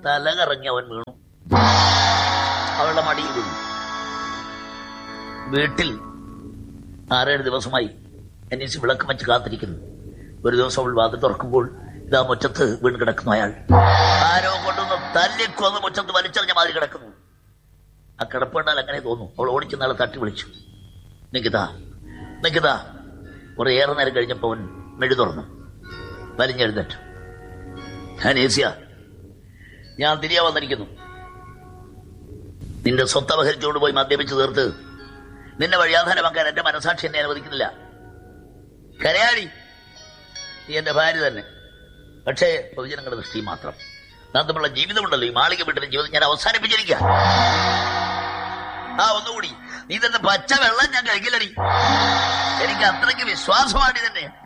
തല കറങ്ങി അവൻ വീണു അവളുടെ മടിയിൽ വീണു വീട്ടിൽ ആറേഴ് ദിവസമായി അനീസ് വിളക്ക് വെച്ച് കാത്തിരിക്കുന്നു ഒരു ദിവസം അവൾ വാതിൽ തുറക്കുമ്പോൾ ഇതാ മുറ്റത്ത് വീണ് കിടക്കുന്നു അയാൾ ആരോ കൊണ്ടൊന്ന് തല്ലിക്കൊന്ന് മുറ്റത്ത് വലിച്ചെറിഞ്ഞ മാതിരി കിടക്കുന്നു ആ കിടപ്പുണ്ടാൽ അങ്ങനെ തോന്നും അവൾ ഓടിച്ച് നാളെ തട്ടി വിളിച്ചു നിക്കിതാ നിക്കിതാ കുറെ ഏറെ നേരം കഴിഞ്ഞപ്പോ അവൻ മെഴു തുറന്നു വലിഞ്ഞെഴുന്നേറ്റു അനീസിയ ഞാൻ തിരികെ വന്നിരിക്കുന്നു നിന്റെ സ്വത്ത് അപഹരിച്ചുകൊണ്ട് പോയി മദ്യപിച്ച് തീർത്ത് നിന്നെ വഴിയാധാരമാക്കാൻ എന്റെ മനസാക്ഷി എന്നെ അനുവദിക്കുന്നില്ല കരയാടി നീ എന്റെ ഭാര്യ തന്നെ പക്ഷേ പൊതുജനങ്ങളുടെ ദൃഷ്ടി മാത്രം നാം തമ്മിലുള്ള ജീവിതമുണ്ടല്ലോ ഈ മാളിക വീട്ടിലെ ജീവിതം ഞാൻ അവസാനിപ്പിച്ചിരിക്കുക ആ ഒന്നുകൂടി നീ തന്നെ പച്ച വെള്ളം ഞാൻ കഴിക്കില്ലടി എനിക്ക് അത്രയ്ക്ക് വിശ്വാസമാണ് തന്നെ